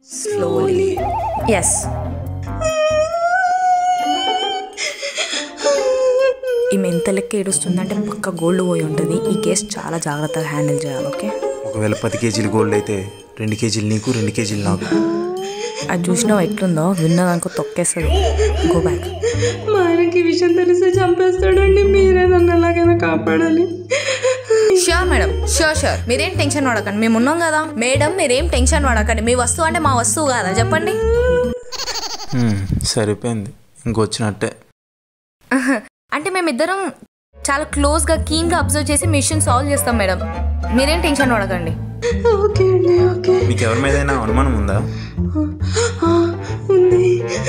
slowly yes ఈమె ఎంత లెక్క ఏడుస్తుందంటే పక్క గోల్డ్ పోయి ఉంటుంది ఈ కేసు చాలా జాగ్రత్తగా హ్యాండిల్ చేయాలి ఓకే ఒకవేళ పది కేజీలు గోల్డ్ అయితే రెండు కేజీలు నీకు రెండు కేజీలు నాకు అది చూసినావు ఎట్లుందో విన్నదానికో తొక్కేస్తుంది గో బ్యాక్ మా ఆయనకి ఈ విషయం తెలిస్తే చంపేస్తాడండి మీరే నన్ను ఎలాగైనా కాపాడాలి షూర్ మేడం షూర్ షూర్ మీరేం టెన్షన్ పడకండి మేము ఉన్నాం కదా మేడం మీరేం టెన్షన్ పడకండి మీ వస్తువు అంటే మా వస్తువు కాదా చెప్పండి హ్మ్, సరిపోయింది ఇంకొచ్చినట్టే అంటే మేమిద్దరం చాలా క్లోజ్గా కీన్గా అబ్జర్వ్ చేసి మిషన్ సాల్వ్ చేస్తాం మేడం మీరేం టెన్షన్ పడకండి ఓకే అండి ఓకే మీకు ఎవరి మీదైనా అనుమానం ఉందా ఆ, ఉంది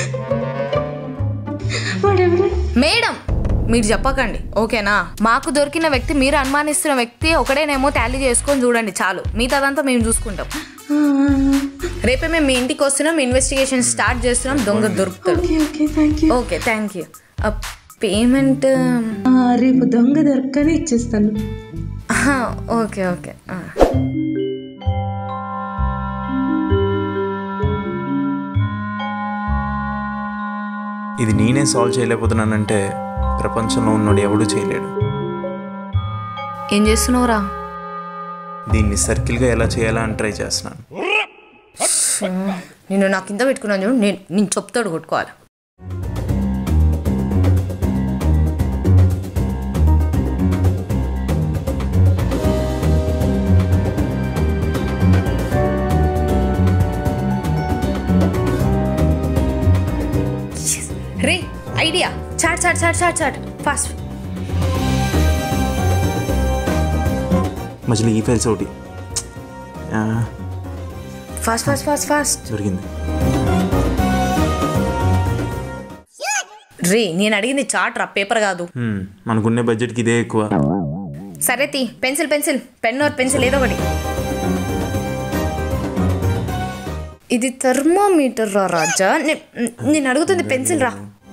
వాడెవరు మేడం మీరు చెప్పకండి ఓకేనా మాకు దొరికిన వ్యక్తి మీరు అనుమానిస్తున్న వ్యక్తి ఒకడేనేమో టాలీ చేసుకొని చూడండి చాలు మిగతాదంతా మేము చూసుకుంటాం రేపే మేము మీ ఇంటికి వస్తున్నాం ఇన్వెస్టిగేషన్ స్టార్ట్ చేస్తున్నాం దొంగ దొరుకుతాడు okay okay thank you okay thank you payment రేపు దొంగ దొరకని ఇచ్చేస్తాను ఓకే ఓకే ఇది నేనే సాల్వ్ చేయలేకపోతున్నానంటే ప్రపంచంలో ఉన్నోడు ఎవడూ చేయలేడు ఏం చేస్తున్నావురా దీన్ని సర్కిల్గా ఎలా చేయాలా అని ట్రై చేస్తున్నాను నేను నాకు కింద పెట్టుకున్నాను చూడు నేను నేను చెప్తాడు కొట్టుకోవాలి రే idea chat chat chat chat chat fast మధ్యలో ఈ ఫైల్స్ ఒకటి ఆ, ఫాస్ట్ ఫాస్ట్ ఫాస్ట్ ఫాస్ట్ దొరికింది రే నేను అడిగింది చాట్ రా పేపర్ కాదు హ్మ్, మనకున్నే బడ్జెట్కి ఇదే ఎక్కువ సరే తీ pencil pencil pen or pencil ఏదో ఒకటి ఇది థర్మోమీటర్ రా రాజా నే- నేను అడుగుతుంది పెన్సిల్ రా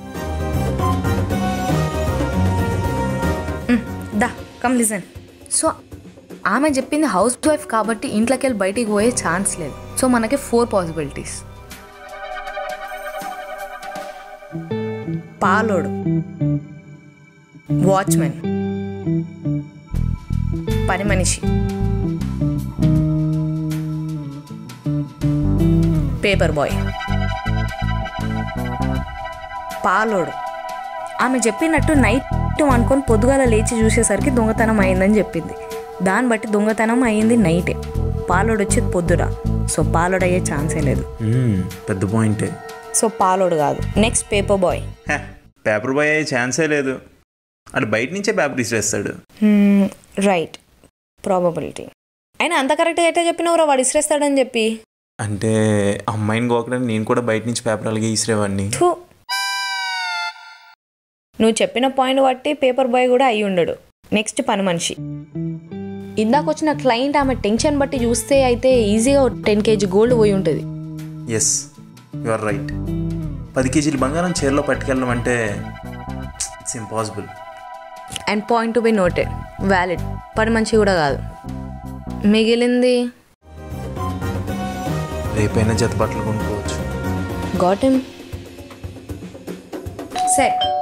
మ్, దా కమ్ లిజన్ సో ఆమె చెప్పింది హౌస్ వైఫ్ కాబట్టి ఇంట్లోకి వెళ్ళి బయటికి పోయే ఛాన్స్ లేదు సో మనకి ఫోర్ పాసిబిలిటీస్ పాలోడు వాచ్మెన్ పని మనిషి పేపర్ బాయ్ పాలోడు ఆమె చెప్పినట్టు నైట్ అనుకొని పొద్దుగాల లేచి చూసేసరికి దొంగతనం అయిందని చెప్పింది దాన్ని బట్టి దొంగతనం అయ్యింది నైటే పాలోడు వచ్చేది పొద్దురా సో పాలోడు అయ్యే ఛాన్సే లేదు హ్మ్, పెద్ద పాయింటే సో పాలోడు కాదు next paper boy hey, paper boy అయ్యే ఛాన్సే లేదు అటు బయట నుంచే పేపర్ ఇసిరేస్తాడు రైట్ ప్రాబబిలిటీ అయినా అంత కరెక్ట్గా అయితే చెప్పినవరా వాడు ఇసిరేస్తాడని చెప్పి అంటే అమ్మాయిని గోకడానికి నేను కూడా బయట నుంచి పేపర్ అలాగే ఇసిరేవాడిని థూ నువ్వు చెప్పిన పాయింట్ బట్టి పేపర్ బాయ్ కూడా అయి ఉండడు నెక్స్ట్ పని మనిషి ఇందాక వచ్చిన క్లయింట్ ఆమె టెన్షన్ బట్టి చూస్తే అయితే ఈజీగా టెన్ కేజీ గోల్డ్ పోయి ఉంటుంది ఎస్ యు ఆర్ రైట్ పది కేజీలు బంగారం చీరలో పట్టుకెళ్ళడం అంటే it's impossible and point to be noted valid పని మనిషి కూడా కాదు మిగిలింది రేపైనా జత బట్టలు కొనుక్కోవచ్చు గాట్ హిమ్ సెట్